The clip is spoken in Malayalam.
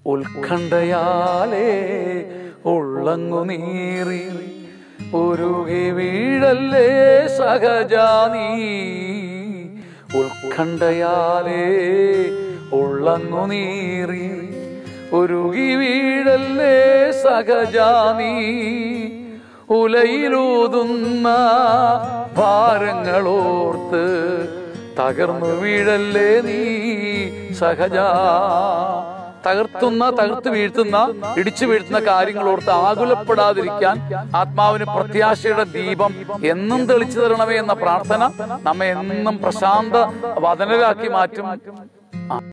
ഉത്കണ്ഠയാലേ ഉള്ളങ്ങു നീറി ഉരുകി വീഴല്ലേ സഹജാനീ ഉത്കണ്ഠയാലേ ഉള്ളങ്ങു നീറി ഉരുകി വീഴല്ലേ സഹജാനീ ഉലയിലൂതുന്ന ഭാരങ്ങളോർത്ത് തകർന്നു വീഴല്ലേ നീ സഹജ തകർത്തുന്ന തകർത്ത് വീഴ്ത്തുന്ന ഇടിച്ചു വീഴ്ത്തുന്ന കാര്യങ്ങളോർത്ത് ആകുലപ്പെടാതിരിക്കാൻ ആത്മാവിന് പ്രത്യാശയുടെ ദീപം എന്നും തെളിച്ചു തരണമേ എന്ന പ്രാർത്ഥന നമ്മെ എന്നും പ്രശാന്ത വദനരാക്കി മാറ്റും